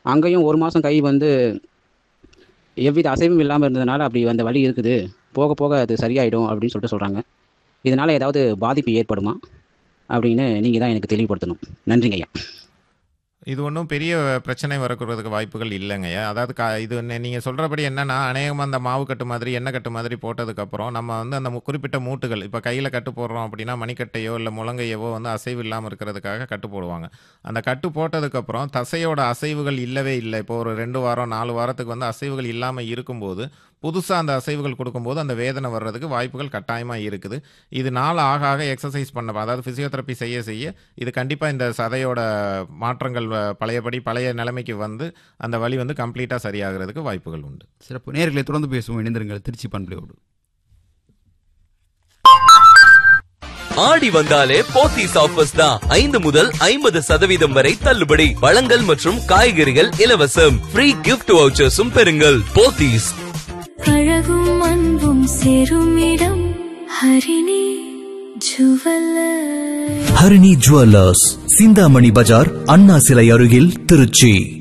அங்கேயும் ஒரு மாதம் கை வந்து எவ்வித அசைவும் இல்லாமல் இருந்ததுனால அப்படி அந்த வலி இருக்குது போக போக அது சரியாயிடும் அப்படின்னு சொல்லிட்டு சொல்கிறாங்க இதனால் ஏதாவது பாதிப்பு ஏற்படுமா அப்படின்னு நீங்கள் தான் எனக்கு தெளிவுபடுத்தணும் நன்றிங்க ஐயா இது ஒன்றும் பெரிய பிரச்சனை வரக்கூறதுக்கு வாய்ப்புகள் இல்லைங்கய்யா அதாவது கா இது நீங்கள் சொல்கிறபடி என்னன்னா அநேகமாக அந்த மாவு கட்டு மாதிரி எண்ணெய் கட்டு மாதிரி போட்டதுக்கப்புறம் நம்ம வந்து அந்த மு- குறிப்பிட்ட மூட்டுகள் இப்போ கையில் கட்டு போடுறோம் அப்படின்னா மணிக்கட்டையோ இல்லை முழங்கையவோ வந்து அசைவு இல்லாமல் இருக்கிறதுக்காக கட்டு போடுவாங்க அந்த கட்டு போட்டதுக்கப்புறம் தசையோட அசைவுகள் இல்லவே இல்லை இப்போ ஒரு ரெண்டு வாரம் நாலு வாரத்துக்கு வந்து அசைவுகள் இல்லாமல் இருக்கும்போது புதுசாக அந்த அசைவுகள் கொடுக்கும்போது அந்த வேதனை வர்றதுக்கு வாய்ப்புகள் கட்டாயமாக இருக்குது இது நாள் ஆக ஆக எக்ஸசைஸ் பண்ண அதாவது ஃபிசியோதெரப்பி செய்ய செய்ய இது கண்டிப்பாக இந்த சதையோட மாற்றங்கள் வ- பழையபடி பழைய நிலைமைக்கு வந்து அந்த வலி வந்து கம்ப்ளீட்டாக சரியாகிறதுக்கு வாய்ப்புகள் உண்டு சிறப்பு நேர்களை தொடர்ந்து பேசுவோம் இணைந்திருங்கள் திருச்சி பண்பலையோடு ஆடி வந்தாலே போத்தீஸ் ஆஃபர்ஸ் தான் ஐந்து முதல் ஐம்பது சதவீதம் வரை தள்ளுபடி பழங்கள் மற்றும் காய்கறிகள் இலவசம் ஃப்ரீ கிஃப்ட் வவுச்சர்ஸும் பெறுங்கள் போத்தீஸ் அழகும் அன்பும் சேரும் இடம் ஹரிணி ஜுவல்லர் ஹரிணி ஜுவல்லர்ஸ் சிந்தாமணி பஜார் அண்ணா சிலை அருகில் திருச்சி